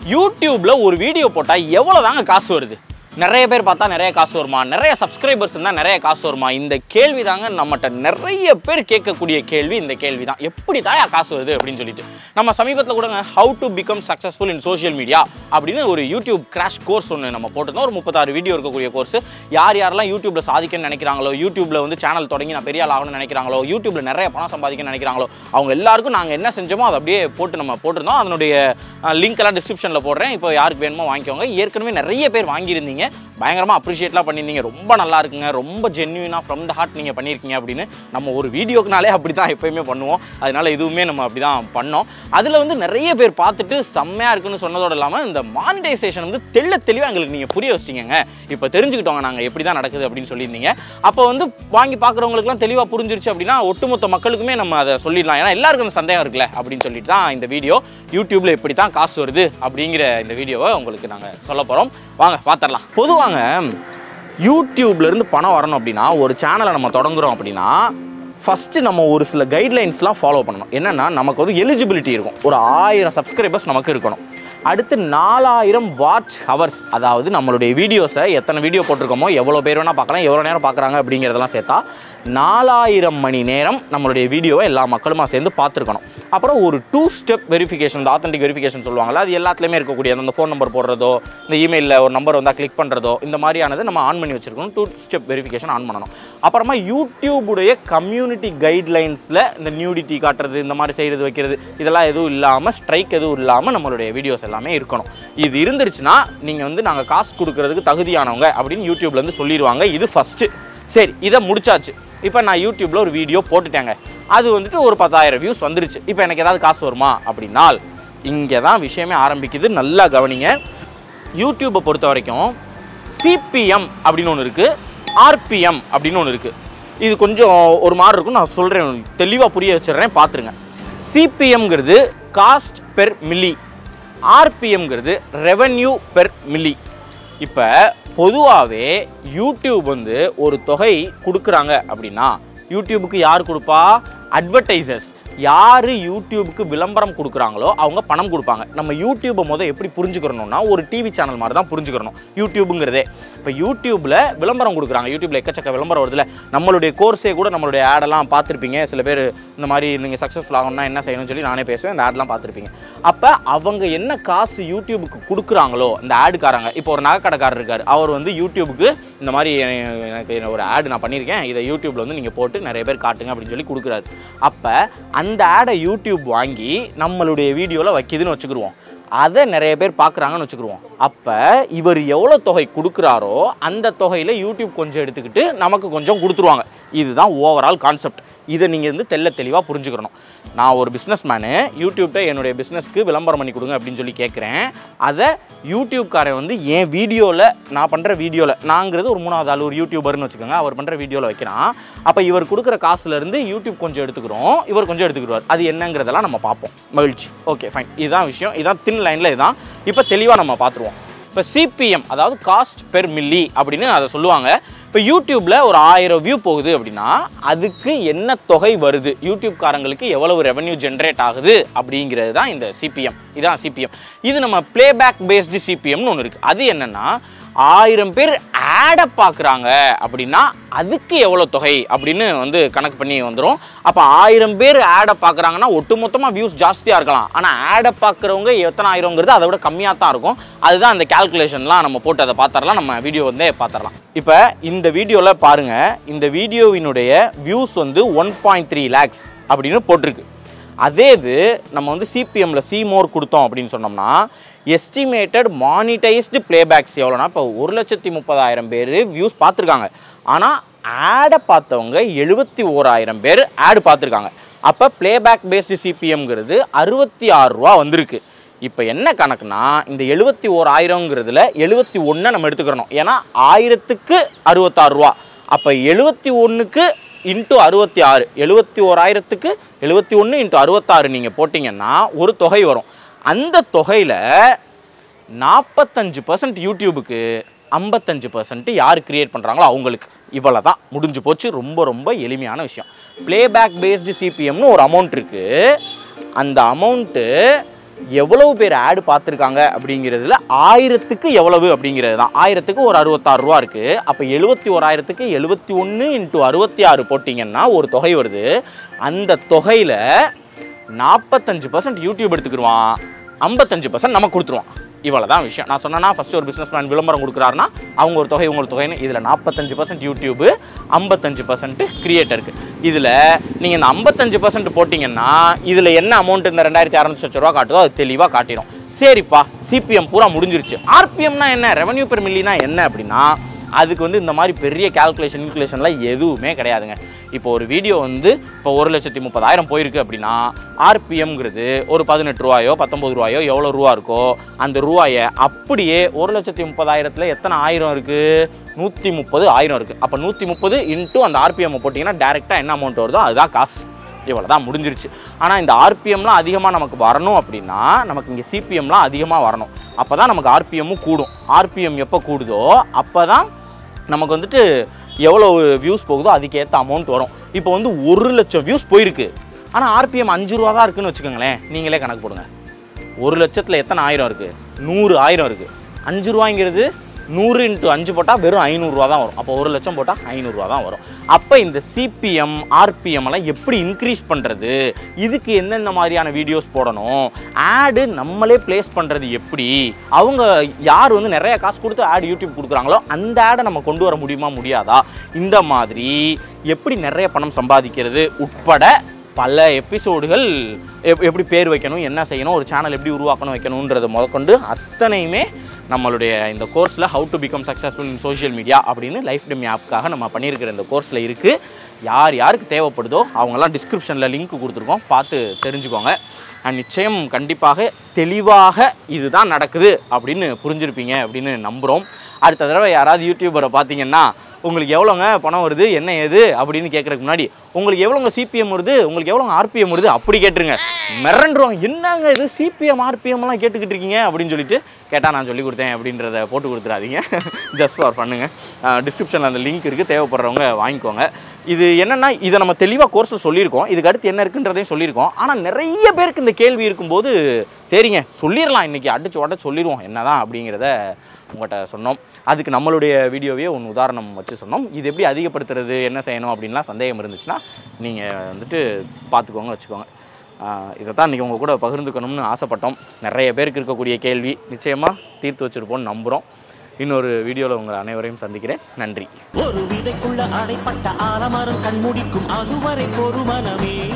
யூடியூப்ல ஒரு வீடியோ போட்டால் எவ்வளோ தாங்க காசு வருது நிறைய பேர் பார்த்தா நிறைய காசு வருமா நிறைய சப்ஸ்கிரைபர்ஸ் இருந்தால் நிறைய காசு வருமா இந்த கேள்வி தாங்க நம்மகிட்ட நிறைய பேர் கேட்கக்கூடிய கேள்வி இந்த கேள்வி தான் எப்படி தாயா காசு வருது அப்படின்னு சொல்லிட்டு நம்ம சமீபத்தில் கூடங்க how to become successful in social media அப்படின்னு ஒரு யூடியூப் கிராஷ் கோர்ஸ் ஒன்று நம்ம போட்டிருந்தோம் ஒரு முப்பத்தாறு வீடியோ இருக்கக்கூடிய கோர்ஸ் யார் யாரெல்லாம் யூடியூப்ல சாதிக்கணும்னு நினைக்கிறாங்களோ யூடியூப்ல வந்து சேனல் தொடங்கி நான் பெரிய ஆள் ஆகணும்னு நினைக்கிறாங்களோ யூடியூப்ல நிறைய பணம் சம்பாதிக்கணும்னு நினைக்கிறாங்களோ அவங்க எல்லாருக்கும் நாங்கள் என்ன செஞ்சோமோ அதை அப்படியே போட்டு நம்ம போட்டிருந்தோம் அதனுடைய லிங்க் எல்லாம் டிஸ்கிரிப்ஷனில் போடுறேன் இப்போ யாருக்கு வேணுமோ வாங்கிக்கோங்க ஏற்கனவே நிறைய பேர் வாங்கியிருந்தீங்க பயங்கரமாக அப்ரிஷியேட்லாம் பண்ணியிருந்தீங்க ரொம்ப நல்லா இருக்குங்க ரொம்ப ஜென்யூனாக ஃப்ரம் த ஹார்ட் நீங்கள் பண்ணியிருக்கீங்க அப்படின்னு நம்ம ஒரு வீடியோக்குனாலே அப்படி தான் எப்பயுமே பண்ணுவோம் அதனால இதுவுமே நம்ம அப்படி தான் பண்ணோம் அதில் வந்து நிறைய பேர் பார்த்துட்டு செம்மையாக இருக்குன்னு சொன்னதோடு இல்லாமல் இந்த மானிட்டைசேஷன் வந்து தெள்ள தெளிவாக எங்களுக்கு நீங்கள் புரிய வச்சிட்டீங்க இப்போ தெரிஞ்சுக்கிட்டோங்க நாங்கள் எப்படி தான் நடக்குது அப்படின்னு சொல்லியிருந்தீங்க அப்போ வந்து வாங்கி பார்க்குறவங்களுக்குலாம் தெளிவாக புரிஞ்சிருச்சு அப்படின்னா ஒட்டுமொத்த மக்களுக்குமே நம்ம அதை சொல்லிடலாம் ஏன்னா எல்லாருக்கும் அந்த சந்தேகம் இருக்குல்ல அப்படின்னு சொல்லிட்டு தான் இந்த வீடியோ யூடியூப்ல இப்படி தான் காசு வருது அப்படிங்கிற இந்த வீடியோவை உங்களுக்கு நாங்கள் சொல்ல போகிறோம் வாங்க பார்த்துடலாம் பொதுவாங்க யூடியூப்ல இருந்து பணம் வரணும் அப்படின்னா ஒரு சேனலை நம்ம தொடங்குறோம் அப்படின்னா ஃபஸ்ட்டு நம்ம ஒரு சில கைட்லைன்ஸ்லாம் ஃபாலோ பண்ணணும் என்னென்னா நமக்கு வந்து எலிஜிபிலிட்டி இருக்கும் ஒரு ஆயிரம் சப்ஸ்கிரைபர்ஸ் நமக்கு இருக்கணும் அடுத்து நாலாயிரம் வாட்ச் ஹவர்ஸ் அதாவது நம்மளுடைய வீடியோஸை எத்தனை வீடியோ போட்டிருக்கோமோ எவ்வளோ பேர் வேணால் பார்க்கலாம் எவ்வளோ நேரம் பார்க்குறாங்க அப்படிங்கிறதெல்லாம் சேர்த்தா நாலாயிரம் மணி நேரம் நம்மளுடைய வீடியோவை எல்லா மக்களுமா சேர்ந்து பார்த்துருக்கணும் அப்புறம் ஒரு டூ ஸ்டெப் வெரிஃபிகேஷன் இந்த ஆத்தென்டிக் வெரிஃபிகேஷன் சொல்லுவாங்கல்ல அது எல்லாத்துலேயுமே இருக்கக்கூடிய அந்த ஃபோன் நம்பர் போடுறதோ இந்த இமெயிலில் ஒரு நம்பர் வந்தால் கிளிக் பண்ணுறதோ இந்த மாதிரியானது நம்ம ஆன் பண்ணி வச்சிருக்கணும் டூ ஸ்டெப் வெரிஃபிகேஷன் ஆன் பண்ணணும் அப்புறமா யூடியூபுடைய கம்யூனிட்டி கைட்லைன்ஸில் இந்த நியூடிட்டி காட்டுறது இந்த மாதிரி செய்கிறது வைக்கிறது இதெல்லாம் எதுவும் இல்லாமல் ஸ்ட்ரைக் எதுவும் இல்லாமல் நம்மளுடைய வீடியோஸ் எல்லாமே இருக்கணும் இது இருந்துருச்சுன்னா நீங்கள் வந்து நாங்கள் காசு கொடுக்கறதுக்கு தகுதியானவங்க அப்படின்னு யூடியூப்லேருந்து சொல்லிடுவாங்க இது ஃபஸ்ட்டு சரி இதை முடிச்சாச்சு இப்போ நான் யூடியூப்பில் ஒரு வீடியோ போட்டுட்டேங்க அது வந்துட்டு ஒரு பத்தாயிரம் வியூஸ் வந்துருச்சு இப்போ எனக்கு ஏதாவது காசு வருமா அப்படின்னால் இங்கே தான் விஷயமே ஆரம்பிக்குது நல்லா கவனிங்க யூடியூப்பை பொறுத்த வரைக்கும் சிபிஎம் அப்படின்னு ஒன்று இருக்குது ஆர்பிஎம் அப்படின்னு ஒன்று இருக்குது இது கொஞ்சம் ஒரு மாதிரி இருக்கும் நான் சொல்கிறேன் தெளிவாக புரிய வச்சிடுறேன் பார்த்துருங்க சிபிஎம்ங்கிறது காஸ்ட் பெர் மில்லி ஆர்பிஎம்ங்கிறது ரெவென்யூ பெர் மில்லி இப்போ பொதுவாகவே யூடியூப் வந்து ஒரு தொகை கொடுக்குறாங்க அப்படின்னா யூடியூபுக்கு யார் கொடுப்பா அட்வர்டைசர்ஸ் யார் யூடியூபுக்கு விளம்பரம் கொடுக்குறாங்களோ அவங்க பணம் கொடுப்பாங்க நம்ம யூடியூப்பை முதல் எப்படி புரிஞ்சுக்கிறணும்னா ஒரு டிவி சேனல் மாதிரி தான் புரிஞ்சுக்கிறணும் யூடியூபுங்கிறதே இப்போ யூடியூப்பில் விளம்பரம் கொடுக்குறாங்க யூடியூப்பில் எக்கச்சக்க விளம்பரம் வருதுல நம்மளுடைய கோர்ஸே கூட நம்மளுடைய ஆடெல்லாம் பார்த்துருப்பீங்க சில பேர் இந்த மாதிரி நீங்கள் சக்ஸஸ்ஃபுல் ஆகணும்னா என்ன செய்யணும்னு சொல்லி நானே பேசுவேன் இந்த ஆட்லாம் பார்த்துருப்பீங்க அப்போ அவங்க என்ன காசு யூடியூபுக்கு கொடுக்குறாங்களோ இந்த ஆடுக்காரங்க இப்போ ஒரு நகைக்கடைக்காரர் இருக்கார் அவர் வந்து யூடியூபுக்கு இந்த மாதிரி எனக்கு எனக்கு ஒரு ஆடு நான் பண்ணியிருக்கேன் இதை யூடியூப்பில் வந்து நீங்கள் போட்டு நிறைய பேர் காட்டுங்க அப்படின்னு சொல்லி கொடுக்குறாரு அப்போ அந்த ஆடை யூடியூப் வாங்கி நம்மளுடைய வீடியோவில் வைக்கிதுன்னு வச்சுக்கிருவோம் அதை நிறைய பேர் பார்க்குறாங்கன்னு வச்சுக்கிருவோம் அப்போ இவர் எவ்வளோ தொகை கொடுக்குறாரோ அந்த தொகையில் யூடியூப் கொஞ்சம் எடுத்துக்கிட்டு நமக்கு கொஞ்சம் கொடுத்துருவாங்க இதுதான் ஓவரால் கான்செப்ட் இதை நீங்கள் வந்து தெள்ள தெளிவாக புரிஞ்சுக்கிறணும் நான் ஒரு பிஸ்னஸ் மேனு யூடியூப்ட என்னுடைய பிஸ்னஸ்க்கு விளம்பரம் பண்ணி கொடுங்க அப்படின்னு சொல்லி கேட்குறேன் அதை யூடியூப்காரன் வந்து என் வீடியோவில் நான் பண்ணுற வீடியோவில் நாங்கிறது ஒரு மூணாவது ஆள் ஒரு யூடியூபர்னு வச்சுக்கோங்க அவர் பண்ணுற வீடியோவில் வைக்கிறான் அப்போ இவர் கொடுக்குற காசுலேருந்து யூடியூப் கொஞ்சம் எடுத்துக்கிறோம் இவர் கொஞ்சம் எடுத்துக்கிடுவார் அது என்னங்கிறதெல்லாம் நம்ம பார்ப்போம் மகிழ்ச்சி ஓகே ஃபைன் இதுதான் விஷயம் இதான் தின் லைனில் இதுதான் இப்போ தெளிவாக நம்ம பார்த்துருவோம் இப்போ சிபிஎம் அதாவது காஸ்ட் பெர் மில்லி அப்படின்னு அதை சொல்லுவாங்க இப்போ யூடியூப்பில் ஒரு ஆயிரம் வியூ போகுது அப்படின்னா அதுக்கு என்ன தொகை வருது யூடியூப்காரங்களுக்கு எவ்வளவு ரெவன்யூ ஜென்ரேட் ஆகுது அப்படிங்கிறது தான் இந்த சிபிஎம் இதான் சிபிஎம் இது நம்ம ப்ளேபேக் பேஸ்டு சிபிஎம்னு ஒன்று இருக்குது அது என்னென்னா ஆயிரம் பேர் ஆடை பார்க்குறாங்க அப்படின்னா அதுக்கு எவ்வளோ தொகை அப்படின்னு வந்து கணக்கு பண்ணி வந்துடும் அப்போ ஆயிரம் பேர் ஆடை பார்க்குறாங்கன்னா ஒட்டுமொத்தமாக வியூஸ் ஜாஸ்தியாக இருக்கலாம் ஆனால் ஆடை பார்க்குறவங்க எத்தனை ஆயிரங்கிறது அதை விட கம்மியாக தான் இருக்கும் அதுதான் அந்த கால்குலேஷன்லாம் நம்ம போட்டு அதை பார்த்துடலாம் நம்ம வீடியோ வந்து பார்த்துடலாம் இப்போ இந்த வீடியோவில் பாருங்கள் இந்த வீடியோவினுடைய வியூஸ் வந்து ஒன் பாயிண்ட் த்ரீ லேக்ஸ் அப்படின்னு போட்டிருக்கு அதே இது நம்ம வந்து சிபிஎம்மில் சி மோர் கொடுத்தோம் அப்படின்னு சொன்னோம்னா எஸ்டிமேட்டட் மானிட்டைஸ்டு ப்ளேபேக்ஸ் எவ்வளோனா இப்போ ஒரு லட்சத்தி முப்பதாயிரம் பேர் வியூஸ் பார்த்துருக்காங்க ஆனால் ஆடை பார்த்தவங்க எழுபத்தி ஓராயிரம் பேர் ஆடு பார்த்துருக்காங்க அப்போ ப்ளேபேக் பேஸ்டு சிபிஎம்ங்கிறது அறுபத்தி ஆறு ரூபா வந்திருக்கு இப்போ என்ன கணக்குனா இந்த எழுபத்தி ஓராயிரங்கிறதுல எழுபத்தி ஒன்றை நம்ம எடுத்துக்கிறணும் ஏன்னா ஆயிரத்துக்கு அறுபத்தாறு ரூபா அப்போ எழுபத்தி ஒன்றுக்கு இன்ட்டு அறுபத்தி ஆறு எழுபத்தி ஓராயிரத்துக்கு எழுபத்தி ஒன்று இன்ட்டு அறுபத்தாறு நீங்கள் போட்டிங்கன்னா ஒரு தொகை வரும் அந்த தொகையில் நாற்பத்தஞ்சு பர்சன்ட் யூடியூபுக்கு ஐம்பத்தஞ்சு பர்சன்ட் யார் கிரியேட் பண்ணுறாங்களோ அவங்களுக்கு இவ்வளோ தான் முடிஞ்சு போச்சு ரொம்ப ரொம்ப எளிமையான விஷயம் ப்ளேபேக் பேஸ்டு சிபிஎம்னு ஒரு அமௌண்ட் இருக்குது அந்த அமௌண்ட்டு எவ்வளவு பேர் ஆடு பார்த்துருக்காங்க அப்படிங்கிறதுல ஆயிரத்துக்கு எவ்வளவு அப்படிங்கிறது தான் ஆயிரத்துக்கு ஒரு அறுபத்தாறு ரூபா இருக்குது அப்போ எழுபத்தி ஓராயிரத்துக்கு எழுபத்தி ஒன்று இன்ட்டு அறுபத்தி ஆறு போட்டிங்கன்னா ஒரு தொகை வருது அந்த தொகையில் நாற்பத்தஞ்சு பர்சன்ட் யூடியூப் எடுத்துக்கிடுவான் ஐம்பத்தஞ்சு பர்சன்ட் நமக்கு கொடுத்துருவான் இவ்வளோ தான் விஷயம் நான் சொன்னேன்னா ஃபஸ்ட்டு ஒரு பிஸ்னஸ் மேன் விளம்பரம் கொடுக்குறாருன்னா அவங்க ஒரு தொகை இவங்க ஒரு தொகைன்னு இதில் நாற்பத்தஞ்சு பர்சன்ட் யூடியூபு ஐம்பத்தஞ்சு பர்சன்ட் கிரியேட்டருக்கு இதில் நீங்கள் இந்த ஐம்பத்தஞ்சு பர்சன்ட் போட்டிங்கன்னா இதில் என்ன அமௌண்ட் இந்த ரெண்டாயிரத்தி அறநூற்றி லட்ச ரூபா காட்டுதோ அது தெளிவாக காட்டிடும் சரிப்பா சிபிஎம் பூரா முடிஞ்சிருச்சு ஆர்பிஎம்னா என்ன ரெவன்யூ பெர் மில்லினா என்ன அப்படின்னா அதுக்கு வந்து இந்த மாதிரி பெரிய கால்குலேஷன் இன்குலேஷன்லாம் எதுவுமே கிடையாதுங்க இப்போ ஒரு வீடியோ வந்து இப்போ ஒரு லட்சத்தி முப்பதாயிரம் போயிருக்கு அப்படின்னா ஆர்பிஎம்ங்கிறது ஒரு பதினெட்டு ரூபாயோ பத்தொம்பது ரூபாயோ எவ்வளோ ரூபா இருக்கோ அந்த ரூபாயை அப்படியே ஒரு லட்சத்தி முப்பதாயிரத்தில் எத்தனை ஆயிரம் இருக்குது நூற்றி முப்பது ஆயிரம் இருக்குது அப்போ நூற்றி முப்பது இன்ட்டு அந்த ஆர்பிஎம் போட்டிங்கன்னா டேரெக்டாக என்ன அமௌண்ட் வருதோ அதுதான் காசு இவ்வளோ தான் முடிஞ்சிருச்சு ஆனால் இந்த ஆர்பிஎம்லாம் அதிகமாக நமக்கு வரணும் அப்படின்னா நமக்கு இங்கே சிபிஎம்லாம் அதிகமாக வரணும் அப்போ தான் நமக்கு ஆர்பிஎம்மும் கூடும் ஆர்பிஎம் எப்போ கூடுதோ அப்போ தான் நமக்கு வந்துட்டு எவ்வளோ வியூஸ் போகுதோ அதுக்கேற்ற அமௌண்ட் வரும் இப்போ வந்து ஒரு லட்சம் வியூஸ் போயிருக்கு ஆனால் ஆர்பிஎம் அஞ்சு ரூபா தான் இருக்குன்னு வச்சுக்கோங்களேன் நீங்களே கணக்கு போடுங்க ஒரு லட்சத்தில் எத்தனை ஆயிரம் இருக்குது நூறு ஆயிரம் இருக்குது அஞ்சு ரூபாய்ங்கிறது நூறு இன்ட்டு அஞ்சு போட்டால் வெறும் ஐநூறுரூவா தான் வரும் அப்போ ஒரு லட்சம் போட்டால் ஐநூறுரூவா தான் வரும் அப்போ இந்த சிபிஎம் ஆர்பிஎம் எல்லாம் எப்படி இன்க்ரீஸ் பண்ணுறது இதுக்கு எந்தெந்த மாதிரியான வீடியோஸ் போடணும் ஆடு நம்மளே ப்ளேஸ் பண்ணுறது எப்படி அவங்க யார் வந்து நிறைய காசு கொடுத்து ஆட் யூடியூப் கொடுக்குறாங்களோ அந்த ஆடை நம்ம கொண்டு வர முடியுமா முடியாதா இந்த மாதிரி எப்படி நிறைய பணம் சம்பாதிக்கிறது உட்பட பல எபிசோடுகள் எப் எப்படி பேர் வைக்கணும் என்ன செய்யணும் ஒரு சேனல் எப்படி உருவாக்கணும் வைக்கணுன்றதை முதற்கொண்டு அத்தனையுமே நம்மளுடைய இந்த கோர்ஸில் how to become successful in social media அப்படின்னு லைஃப் டெமி ஆப்காக நம்ம பண்ணியிருக்கிற இந்த கோர்ஸில் இருக்குது யார் யாருக்கு தேவைப்படுதோ அவங்கெல்லாம் டிஸ்கிரிப்ஷனில் லிங்க் கொடுத்துருக்கோம் பார்த்து தெரிஞ்சுக்கோங்க அண்ட் நிச்சயம் கண்டிப்பாக தெளிவாக இதுதான் நடக்குது அப்படின்னு புரிஞ்சிருப்பீங்க அப்படின்னு நம்புகிறோம் அடுத்த தடவை யாராவது யூடியூபரை பார்த்தீங்கன்னா உங்களுக்கு எவ்வளோங்க பணம் வருது என்ன ஏது அப்படின்னு கேட்குறதுக்கு முன்னாடி உங்களுக்கு எவ்வளோங்க சிபிஎம் வருது உங்களுக்கு எவ்வளோங்க ஆர்பிஎம் வருது அப்படி கேட்டுருங்க மிரண்டுருவாங்க என்னங்க இது சிபிஎம் ஆர்பிஎம்லாம் கேட்டுக்கிட்டு இருக்கீங்க அப்படின்னு சொல்லிட்டு கேட்டால் நான் சொல்லி கொடுத்தேன் அப்படின்றத போட்டு கொடுத்துறாதீங்க ஜஸ்ட் ஃபார் பண்ணுங்கள் டிஸ்கிரிப்ஷனில் அந்த லிங்க் இருக்குது தேவைப்படுறவங்க வாங்கிக்கோங்க இது என்னென்னா இதை நம்ம தெளிவாக கோர்ஸில் சொல்லியிருக்கோம் இதுக்கு அடுத்து என்ன இருக்குன்றதையும் சொல்லியிருக்கோம் ஆனால் நிறைய பேருக்கு இந்த கேள்வி இருக்கும்போது சரிங்க சொல்லிடலாம் இன்றைக்கி அடிச்சு உடச்சு சொல்லிடுவோம் என்னதான் அப்படிங்கிறத உங்கள்கிட்ட சொன்னோம் அதுக்கு நம்மளுடைய வீடியோவே ஒன்று உதாரணம் வச்சு சொன்னோம் இது எப்படி அதிகப்படுத்துறது என்ன செய்யணும் அப்படின்லாம் சந்தேகம் இருந்துச்சுன்னா நீங்கள் வந்துட்டு பார்த்துக்கோங்க வச்சுக்கோங்க இதை தான் இன்றைக்கி உங்கள் கூட பகிர்ந்துக்கணும்னு ஆசைப்பட்டோம் நிறைய பேருக்கு இருக்கக்கூடிய கேள்வி நிச்சயமாக தீர்த்து வச்சுருப்போம்னு நம்புகிறோம் இன்னொரு வீடியோவில் உங்கள் அனைவரையும் சந்திக்கிறேன் நன்றி ஒரு விதைக்குள்ள அடைப்பட்ட ஆலமரம் கண்முடிக்கும் அதுவரை பொறுமனமே